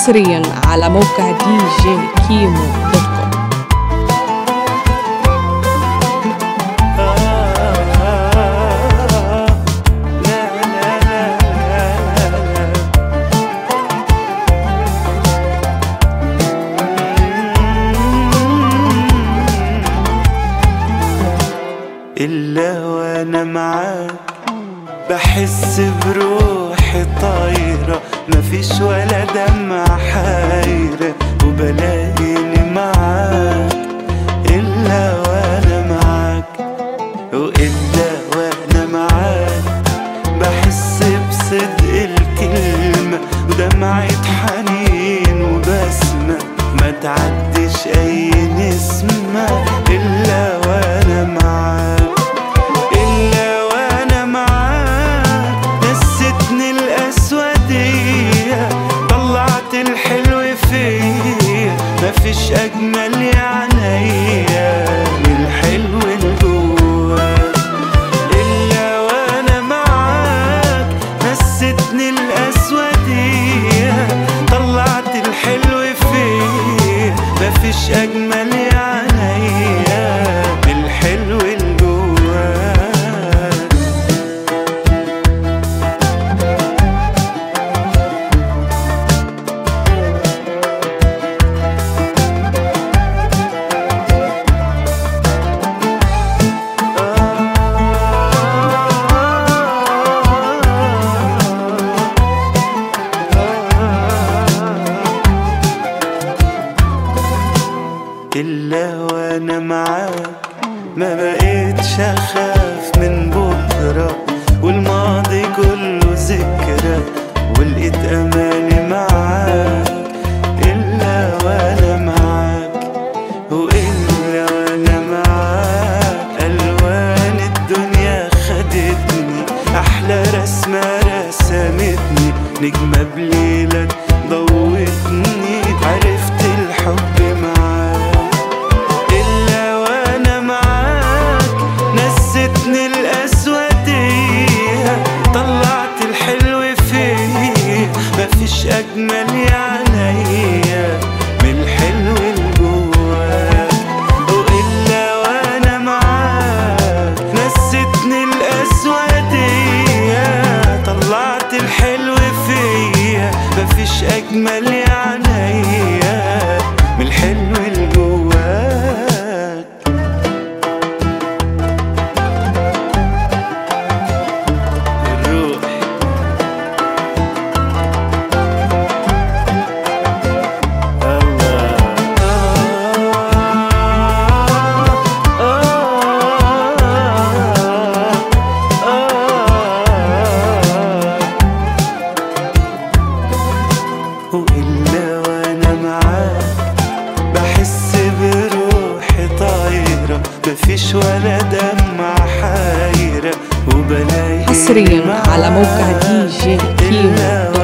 حصريا على موقع دي جي كيمو دوت كوم إلا وأنا معاك بحس بروحي طايرة مفيش ولا دمعة حايرة وبلاقيني معاك إلا وأنا معاك وإلا وأنا معاك بحس بصدق الكلمة ودمعة حنين وبسمة ما تعدش أي نسمة إلا وأنا معاك إلا وأنا معاك نستني الأسودية طلعت الحلو فيا مفيش أجمل يا عينيا من الحلو اللي جواك إلا وأنا معاك نستني الأسودية طلعت الحلو فيا مفيش أجمل يا عينيا من الحلو اللي جواك إلا وأنا معاك ما بقيتش أخاف من بكرة والماضي كله ذكرى ولقيت أماني معاك إلا وأنا معاك وإلا وأنا معاك ألوان الدنيا خدتني أحلى رسمة رسمتني نجمة بليلك ضوتني عرفت الحب معاك إلا وأنا معاك نستني الأسودية طلعت الحلو فيا مفيش أجمل يا عينيا من الحلو اللي جواك وإلا وأنا معاك نستني الأسودية طلعت الحلو فيا مفيش أجمل يا عينيا من الحلو اللي جواك الروح وإلا وأنا معاك بحس بروحي طايرة مفيش ولا دمعة حايرة وبلاقي حصرياً على موقع معاك DJ كيمو إلا